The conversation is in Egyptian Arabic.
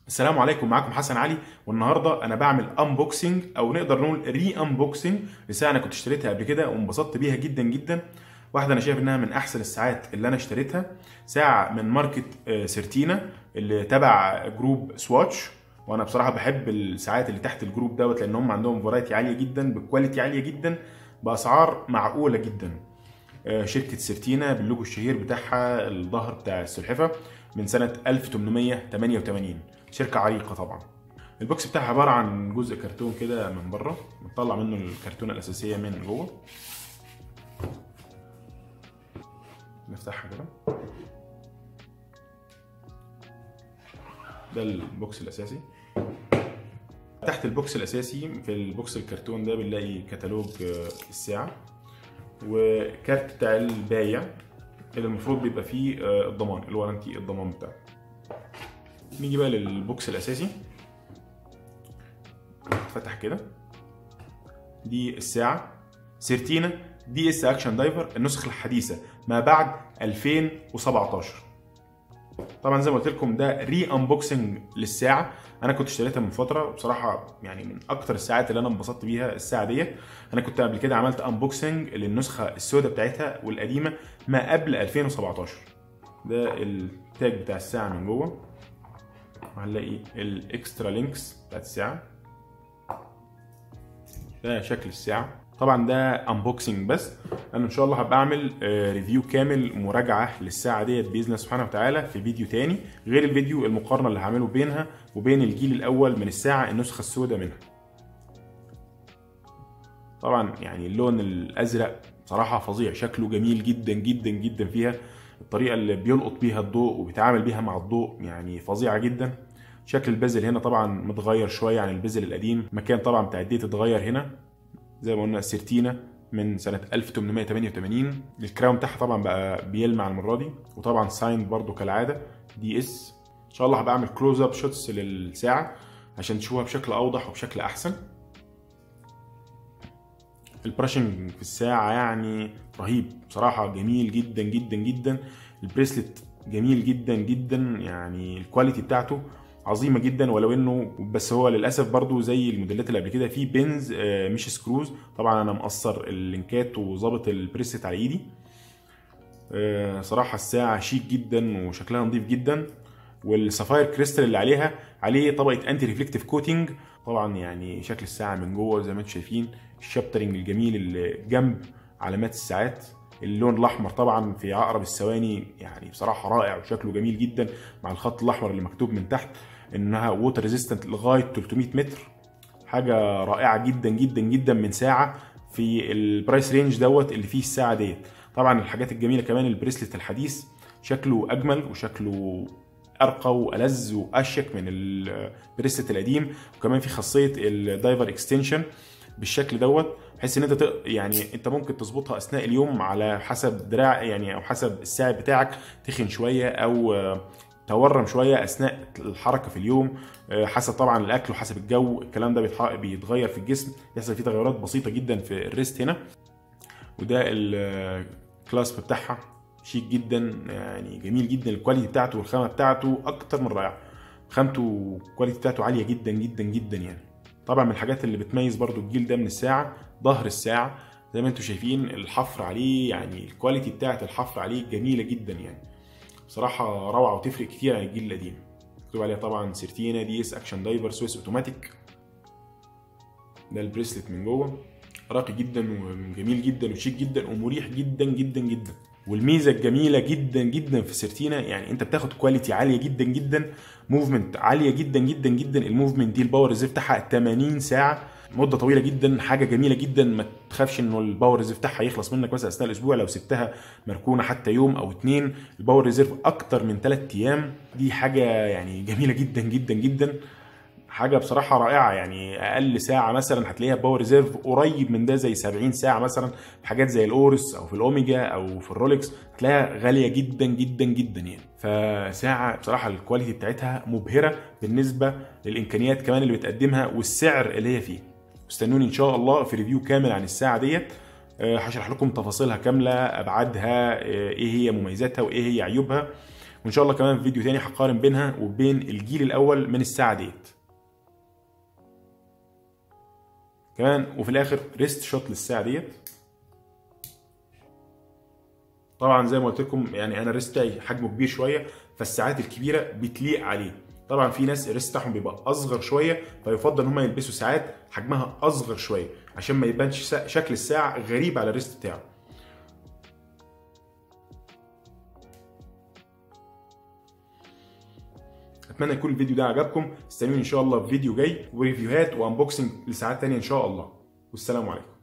السلام عليكم معاكم حسن علي والنهارده انا بعمل انبوكسنج او نقدر نقول ري انبوكسنج لساعه انا كنت اشتريتها قبل كده وانبسطت بيها جدا جدا واحده انا شايف انها من احسن الساعات اللي انا اشتريتها ساعه من ماركه آه، سيرتينا اللي تبع جروب سواتش وانا بصراحه بحب الساعات اللي تحت الجروب دوت لان هم عندهم فرايتي عاليه جدا بكواليتي عاليه جدا باسعار معقوله جدا آه، شركه سيرتينا باللوجو الشهير بتاعها الظهر بتاع السلحفه من سنه 1888 شركه عريقه طبعا البوكس بتاعها عباره عن جزء كرتون كده من بره بنطلع منه الكرتونه الاساسيه من جوه نفتحها كده ده البوكس الاساسي تحت البوكس الاساسي في البوكس الكرتون ده بنلاقي كتالوج آه، الساعه وكارت بتاع البايع اللي المفروض بيبقى فيه آه، الضمان الورنتي الضمان بتاعه نيجي بقى للبوكس الاساسي فتح كده دي الساعه سيرتينا دي اس اكشن دايفر النسخه الحديثه ما بعد 2017 طبعا زي ما قلت لكم ده ري انبوكسنج للساعه انا كنت اشتريتها من فتره بصراحه يعني من اكتر الساعات اللي انا انبسطت بيها الساعه ديت انا كنت قبل كده عملت انبوكسنج للنسخه السوداء بتاعتها والقديمه ما قبل 2017 ده التاج بتاع الساعه من جوه وهنلاقي الاكسترا لينكس بتاعت الساعه ده شكل الساعه طبعا ده انبوكسنج بس انا ان شاء الله هبقى اعمل آه، ريفيو كامل مراجعه للساعه ديت باذن الله سبحانه وتعالى في فيديو تاني غير الفيديو المقارنه اللي هعمله بينها وبين الجيل الاول من الساعه النسخه السوداء منها طبعا يعني اللون الازرق صراحه فظيع شكله جميل جدا جدا جدا فيها الطريقه اللي بيلقط بيها الضوء وبيتعامل بيها مع الضوء يعني فظيعه جدا شكل البازل هنا طبعا متغير شويه عن البازل القديم مكان طبعا بتاع الديت اتغير هنا زي ما قلنا سيرتينا من سنة 1888 الكراون بتاعها طبعا بقى بيلمع المرة دي وطبعا ساين برضو كالعادة دي اس ان شاء الله هبقى اعمل كلوز اب شوتس للساعة عشان تشوفها بشكل اوضح وبشكل احسن البراشنج في الساعة يعني رهيب بصراحة جميل جدا جدا جدا البريسلت جميل جدا جدا يعني الكواليتي بتاعته عظيمه جدا ولو انه بس هو للاسف برضو زي الموديلات اللي قبل كده في بينز آه، مش سكروز طبعا انا مقصر اللينكات وظابط البريست على ايدي آه، صراحه الساعه شيك جدا وشكلها نظيف جدا والسفاير كريستال اللي عليها عليه طبقه انتي ريفلكتيف كوتنج طبعا يعني شكل الساعه من جوه زي ما انتم شايفين الشابترنج الجميل اللي جنب علامات الساعات اللون الاحمر طبعا في عقرب الثواني يعني بصراحه رائع وشكله جميل جدا مع الخط الاحمر اللي مكتوب من تحت انها ووتر ريزيستنت لغايه 300 متر حاجه رائعه جدا جدا جدا من ساعه في البرايس رينج دوت اللي فيه الساعه ديت طبعا الحاجات الجميله كمان البريسلت الحديث شكله اجمل وشكله ارقى والذ واشيك من البريسلت القديم وكمان في خاصيه الدايفر اكستنشن بالشكل دوت بحيث ان انت تق... يعني انت ممكن تظبطها اثناء اليوم على حسب دراع يعني او حسب الساعه بتاعك تخن شويه او آه، تورم شويه اثناء الحركه في اليوم آه، حسب طبعا الاكل وحسب الجو الكلام ده بيتح- بيتغير في الجسم يحصل فيه تغيرات بسيطه جدا في الريست هنا وده الكلاسب بتاعها شيك جدا يعني جميل جدا الكواليتي بتاعته والخامه بتاعته اكتر من رائعه خامته والكواليتي بتاعته عاليه جدا جدا جدا يعني طبعا من الحاجات اللي بتميز برضو الجيل ده من الساعه ظهر الساعه زي ما انتم شايفين الحفر عليه يعني الكواليتي بتاعت الحفر عليه جميله جدا يعني بصراحه روعه وتفرق كتير عن الجيل القديم مكتوب عليها طبعا سيرتينا دي اس اكشن دايفر سويس اوتوماتيك ده البريسلت من جوه راقي جدا وجميل جدا وشيك جدا ومريح جدا جدا جدا والميزه الجميله جدا جدا في سيرتينا يعني انت بتاخد كواليتي عاليه جدا جدا موفمنت عاليه جدا جدا جدا الموفمنت دي الباور ريزيف بتاعها 80 ساعه مده طويله جدا حاجه جميله جدا ما تخافش انه الباور ريزيرف بتاعها يخلص منك مثلا اثناء الاسبوع لو سبتها مركونه حتى يوم او اتنين الباور ريزيرف اكتر من 3 ايام دي حاجه يعني جميله جدا جدا جدا حاجه بصراحه رائعه يعني اقل ساعه مثلا هتلاقيها باور ريزيرف قريب من ده زي 70 ساعه مثلا في حاجات زي الاورس او في الاوميجا او في الرولكس هتلاقيها غاليه جدا جدا جدا يعني فساعه بصراحه الكواليتي بتاعتها مبهره بالنسبه للامكانيات كمان اللي بتقدمها والسعر اللي هي فيه استنوني ان شاء الله في ريفيو كامل عن الساعه ديت آه، هشرح لكم تفاصيلها كامله ابعادها آه، ايه هي مميزاتها وايه هي عيوبها وان شاء الله كمان في فيديو تاني هقارن بينها وبين الجيل الاول من الساعه ديت كمان وفي الاخر ريست شوت للساعه ديت طبعا زي ما قلت لكم يعني انا الريست بتاعي حجمه كبير شويه فالساعات الكبيره بتليق عليه طبعا في ناس الريست بتاعهم بيبقى اصغر شويه فيفضل ان هم يلبسوا ساعات حجمها اصغر شويه عشان ما يبانش شكل الساعه غريب على الريست بتاعه اتمنى يكون الفيديو ده عجبكم استنوني ان شاء الله في فيديو جاي وريفيوهات وانبوكسنج لساعات تانية ان شاء الله والسلام عليكم